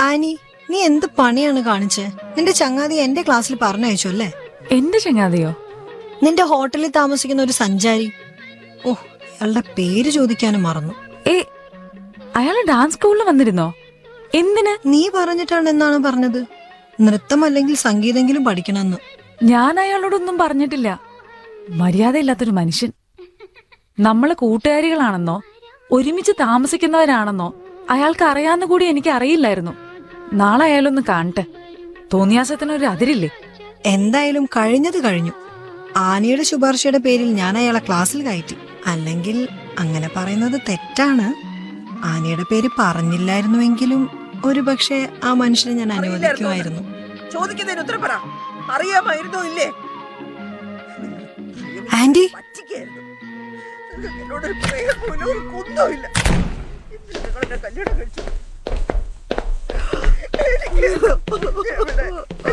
Annie നീ എന്ത് പണിയാണ് കാണിച്ചേ നിന്റെ ചങ്ങാതി എന്റെ ക്ലാസ്സിൽ പറഞ്ഞയച്ചു അല്ലേ എന്റെ ചങ്ങാതിയോ നിന്റെ ഹോട്ടലിൽ താമസിക്കുന്ന ഒരു സഞ്ചാരി ഓ അയാളുടെ പേര് ചോദിക്കാനും മറന്നു ഏ അയാള് ഡാൻസ് സ്കൂളിൽ വന്നിരുന്നോ എന്തിന് നീ പറഞ്ഞിട്ടാണ് എന്നാണ് പറഞ്ഞത് നൃത്തം അല്ലെങ്കിൽ സംഗീതെങ്കിലും പഠിക്കണമെന്ന് ഞാൻ അയാളോടൊന്നും പറഞ്ഞിട്ടില്ല മര്യാദയില്ലാത്തൊരു മനുഷ്യൻ നമ്മള് കൂട്ടുകാരികളാണെന്നോ ഒരുമിച്ച് താമസിക്കുന്നവരാണെന്നോ അയാൾക്ക് അറിയാവുന്ന കൂടി എനിക്ക് അറിയില്ലായിരുന്നു നാളെ അയാളൊന്ന് കാണട്ടെ തോന്നിയാസത്തിനൊരു അതിരില്ലേ എന്തായാലും കഴിഞ്ഞത് കഴിഞ്ഞു ആനിയുടെ ശുപാർശയുടെ പേരിൽ ഞാൻ അയാളെ ക്ലാസ്സിൽ കയറ്റി അല്ലെങ്കിൽ അങ്ങനെ പറയുന്നത് തെറ്റാണ് ആനിയുടെ പേര് പറഞ്ഞില്ലായിരുന്നുവെങ്കിലും ഒരു പക്ഷേ ആ മനുഷ്യനെ ഞാൻ അനുവദിക്കുമായിരുന്നു ചോദിക്കുന്നതിന് ഉത്തരം പറ അറിയാമായിരുന്നോ ഇല്ലേ ആന്റി പറ്റിക്കായിരുന്നു നിങ്ങൾക്ക് എന്നോടൊരു പ്രേമം പോലും ഒരു കുന്തവും ഇല്ല നിങ്ങൾ എന്നെ കല്യാണം കഴിച്ചു എനിക്ക് എവിടെ?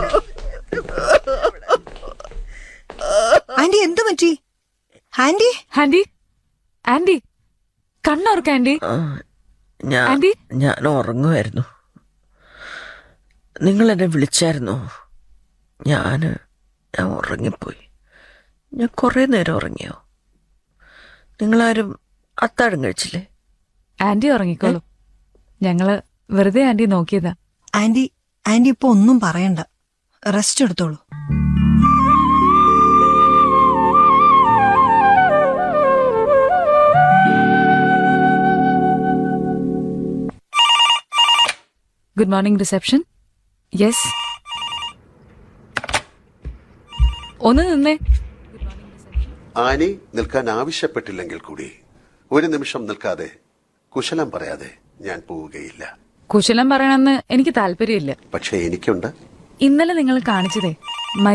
ആന്റി എന്ത് പറ്റി ആന്റി ആന്റി ആന്റി കണ്ണോർക്ക് ആന്റി ആ, ഞാൻ ആന്റി ഞാൻ ഉറങ്ങുമായിരുന്നു നിങ്ങൾ എന്നെ വിളിച്ചായിരുന്നോ ഞാൻ ഞാൻ ഉറങ്ങിപ്പോയി ഞാൻ കുറേ നേരം ഉറങ്ങിയോ നിങ്ങളാരും അത്താഴം കഴിച്ചില്ലേ ആന്റി ഉറങ്ങിക്കോളൂ ഞങ്ങള് വെറുതെ ആന്റി നോക്കിയതാ ആന്റി ആന്റി ഇപ്പൊ ഒന്നും പറയണ്ട റെസ്റ്റ് എടുത്തോളൂ ഗുഡ് മോർണിംഗ് റിസപ്ഷൻ യെസ് ഒന്ന് നിന്നേ ആനി നിൽക്കാൻ ആവശ്യപ്പെട്ടില്ലെങ്കിൽ കൂടി ഒരു നിമിഷം നിൽക്കാതെ കുശലം പറയാതെ ഞാൻ പോവുകയില്ല കുശലം പറയണമെന്ന് എനിക്ക് താല്പര്യമില്ല പക്ഷേ എനിക്കുണ്ട് ഇന്നലെ നിങ്ങൾ കാണിച്ചതേ